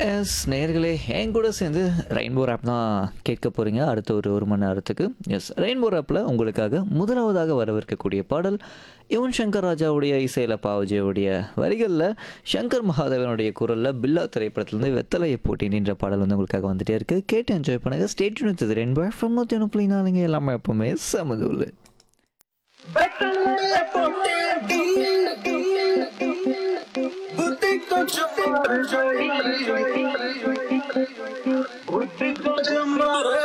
S நேர்களே என் கூட சேர்ந்து ரெயின்போ ஆப் தான் கேட்க போகிறீங்க அடுத்த ஒரு ஒரு மணி நேரத்துக்கு எஸ் ரெயின்போ ஆப்பில் உங்களுக்காக முதலாவதாக வரவிருக்கக்கூடிய பாடல் யுவன் சங்கர் ராஜாவுடைய இசையில் பாவஜியோடைய வரிகளில் சங்கர் மகாதேவனுடைய குரலில் பில்லா திரைப்படத்துலேருந்து வெத்தலையை போட்டி நின்ற பாடல் வந்து உங்களுக்காக வந்துட்டே இருக்கு கேட்டு என்ஜாய் பண்ணுங்க ஸ்டேட் யூனிட் ரெயின்போ ஃப்ரம் நூற்றி முப்பது நாளுங்க எல்லாமே எப்பவுமே சமதுள்ள வெத்தலையை போட்டு